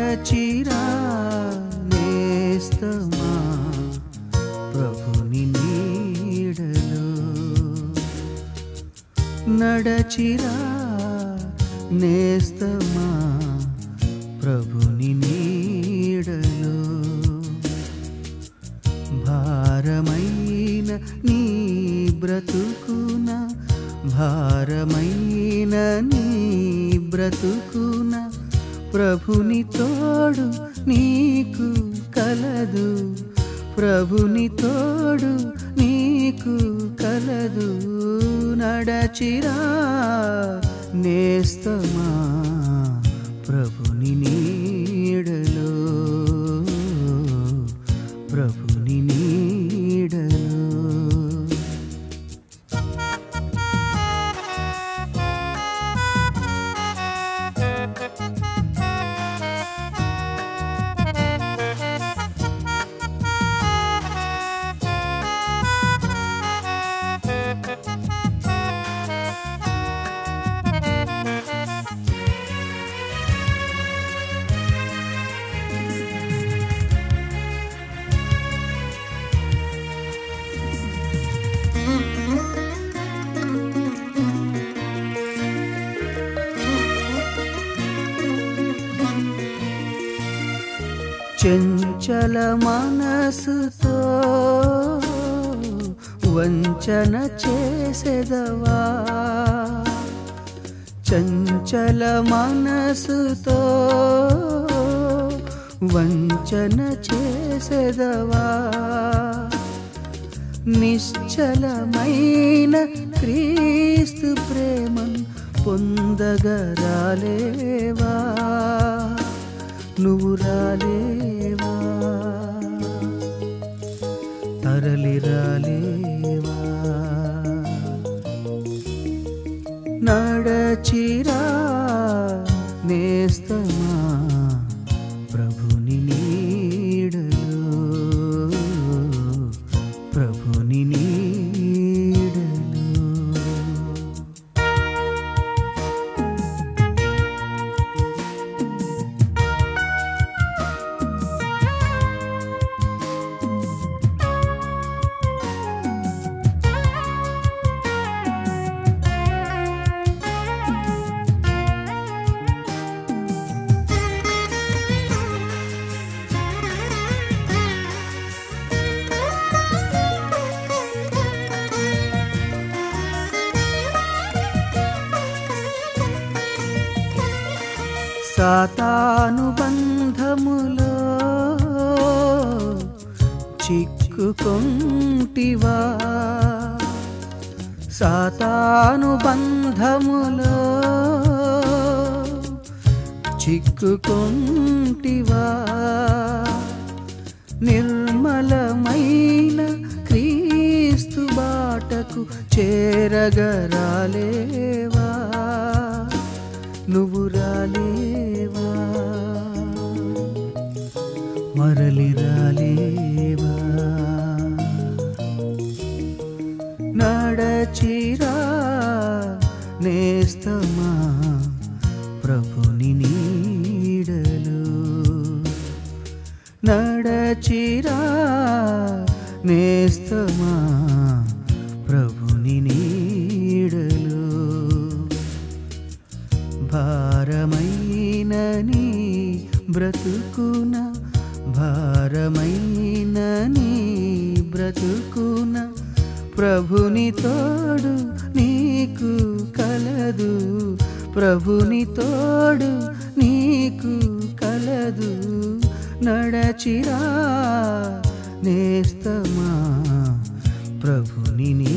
నడచిరా నేస్తమా ప్రభుని నీడలో నడచిరా నేస్తమా ప్రభుని నీడలో భారమైన నీ బ్రతుకున భారమైన నీ బ్రతుకున ప్రభుని తోడు నీకు కలదు ప్రభుని తోడు నీకు కలదు నడచిరా నేస్తమా ప్రభుని నీడలో ప్రభుని నీడలో చెంచల మనసుతో వంచన చేసెదవా చంచల మనసుతో వంచన చేసెదవా నిశ్చలమైన క్రీస్తు ప్రేమను పొందగరాలేవా నువ్వు రాలేవా తరలి రాలేవా నడచిరా నేస్తమా ప్రభుని నీడలో ప్రభుని నీడలో సాతాను బంధములో చిక్కుకొంటివా సాతాను బంధములో చిక్కుకొంటివా నిర్మలమైన క్రీస్తు బాటకు చేరగరాలేవా నువ్వు రాలేవా మరలి రాలేవా నడచిరా నేస్తమా ప్రభుని నీడలో నడచిరా నేస్తమా ప్రభుని నీడలో భారమైన నీ బ్రతుకున భారమైన నీ బ్రతుకున ప్రభుని తోడు నీకు కలదు ప్రభుని తోడు నీకు కలదు నడచిరా నేస్తమా ప్రభుని నీ